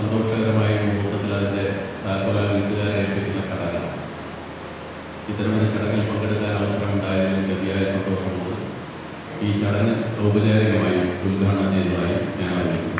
സന്തോഷകരമായ മുഹൂർത്തത്തിൽ അതിൻ്റെ താക്കോല വീട്ടുകാരെ ഏൽപ്പിക്കുന്ന ചടങ്ങാണ് ഇത്തരമൊരു ചടങ്ങിൽ പങ്കെടുക്കാൻ അവസരമുണ്ടായതിൽ എനിക്ക് അതിയായ സന്തോഷമുണ്ട് ഈ ചടങ്ങ് ഔപചാരികമായി ഉദ്ഘാടനം ചെയ്തതായി ഞാൻ അറിയിക്കുന്നു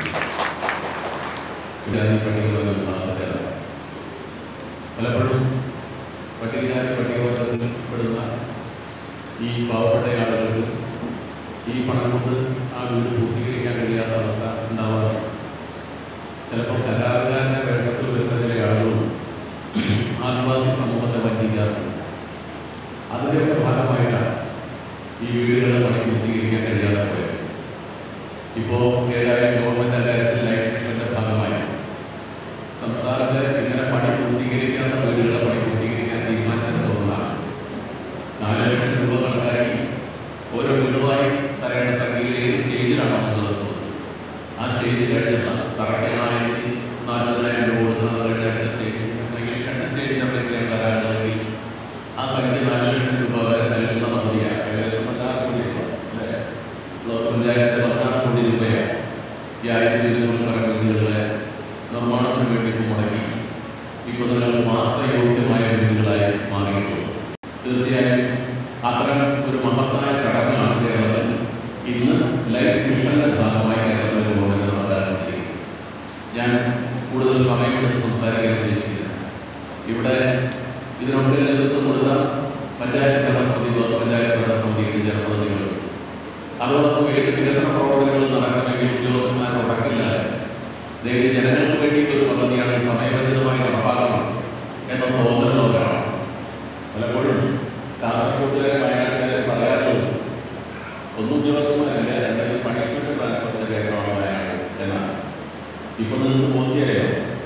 ജാതി പട്ടികവർഗ വിഭാഗത്തിലാണ് പലപ്പോഴും പട്ടികജാതി പട്ടികവർഗത്തിൽ പെടുന്ന ഈ പാവപ്പെട്ട ആളുകൾക്ക് ഈ പണം കൊണ്ട് ആ വീട് പൂർത്തീകരിക്കാൻ കഴിയാത്ത അവസ്ഥ ഉണ്ടാവാറുണ്ട് ചിലപ്പോൾ കലാകാരൻ്റെ വേഷത്തിൽ വരുന്ന ചില ആളുകളും ആദിവാസി സമൂഹത്തെ വഞ്ചിക്കാറുണ്ട് അതിൻ്റെയൊക്കെ ഭാഗമായിട്ടാണ് ഈ വീടുകളുടെ പണി പൂർത്തീകരിക്കാൻ കഴിയാതെ പോയത് ഇപ്പോൾ ഏതായാലും ഗവൺമെൻറ് അക്കാര്യത്തിൽ ലൈഫ് മിഷൻ്റെ ഭാഗമായി സംസ്ഥാനത്തെ ഇങ്ങനെ പണി പൂർത്തീകരിക്കേണ്ട വീടുകളുടെ പണി പൂർത്തീകരിക്കാൻ തീരുമാനിച്ചത് ഒന്നാണ് നാല് ലക്ഷം രൂപ കണക്കാക്കി ഓരോ വീടുമായി തരേണ്ട സംഖ്യയിൽ ഏത് സ്റ്റേജിലാണോ എന്നുള്ളത് ആ സ്റ്റേജിൽ കഴിഞ്ഞുള്ള തറയ്ക്കാനായിട്ട് നാൽപ്പതിനായിരം രൂപ കൊടുക്കുന്നത് രണ്ട് സ്റ്റേജ് അല്ലെങ്കിൽ രണ്ട് സ്റ്റേജിൻ്റെ പൈസ തരാനുള്ളതെങ്കിൽ ആ സംഖ്യ നാല് ലക്ഷം രൂപ വരെ നൽകുന്ന മതിയാണ് ഏകദേശം പതിനാറ് കോടി രൂപ അല്ലേ ബ്ലോക്ക് പഞ്ചായത്ത് പതിനാറ് കോടി രൂപയാണ് ഈ ആയിരത്തി ഇരുന്നൂറ് കണക്ക് വീടുകളെ നിർമ്മാണത്തിന് വേണ്ടി മുടക്കി ഇപ്പോൾ നിങ്ങൾ മാസയോഗ്യമായ വീടുകളായി മാറിയിട്ടുള്ളൂ തീർച്ചയായും അത്തരം ഒരു മഹത്തായ ചടങ്ങാണ് കേരളത്തിൽ ഇന്ന് ലൈഫ് മിഷന്റെ ഭാഗമായി കേരളത്തിൽ ഗവൺമെന്റ് നടത്താറുണ്ട് ഞാൻ കൂടുതൽ സമയമെടുത്ത് സംസാരിക്കാൻ ഉദ്ദേശിക്കുന്നില്ല ഇവിടെ ഇതിനൊക്കെ നേതൃത്വം കൊടുത്ത പഞ്ചായത്ത് ഭരണസമിതി ബ്ലോക്ക് പഞ്ചായത്ത് ഭരണസമിതിയുടെ ജനപ്രതിനിധികൾ അതോടൊപ്പം ഏത് വികസന പ്രവർത്തനങ്ങൾ നടക്കണമെങ്കിൽ ഉദ്യോഗസ്ഥന്മാർ ഉറക്കില്ല ദൈവ ജനങ്ങൾക്ക് വേണ്ടിയിട്ട് ഒരു പദ്ധതിയാണ് സമയബന്ധിതമായി നടപ്പാക്കണം എന്ന തോന്നൽ നോക്കണം പലപ്പോഴും കാസർഗോഡുകാരെ വയനാട്ടുകാരെ പറയാറുള്ളത് ഒന്നും ഉദ്യോഗസ്ഥന്മാരല്ല രണ്ടുപേരും പണിഷ്മെന്റ് ട്രാൻസ്ഫറിന്റെ കേന്ദ്രമാണ് വയനാട് എന്നാണ് ഇപ്പൊ നിങ്ങൾക്ക് ബോധ്യമായോ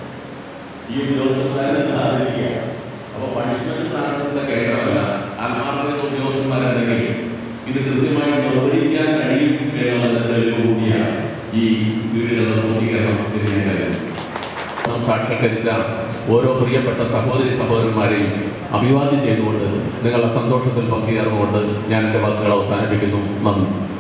ഈ ഉദ്യോഗസ്ഥന്മാരെ നിങ്ങൾ ആദരിക്കുക അപ്പോൾ പണിഷ്മെന്റ് ട്രാൻസ്ഫറിന്റെ കേന്ദ്രമല്ല ആത്മാർത്ഥത ഉദ്യോഗസ്ഥന്മാരുണ്ടെങ്കിൽ ഇത് കൃത്യമായി നിർവഹിക്കാൻ കഴിയും എന്നുള്ളത് തെളിവ് കൂടിയാണ് ഈ വീടുകളുടെ പൂർത്തീകരണം ഇതിനെ കരുതുന്നത് സാക്ഷാത്കരിച്ച ഓരോ പ്രിയപ്പെട്ട സഹോദരി സഹോദരന്മാരെയും അഭിവാദ്യം ചെയ്തുകൊണ്ട് നിങ്ങളുടെ സന്തോഷത്തിൽ പങ്കുചേർന്നുകൊണ്ട് ഞാൻ എൻ്റെ വാക്കുകൾ അവസാനിപ്പിക്കുന്നു നന്ദി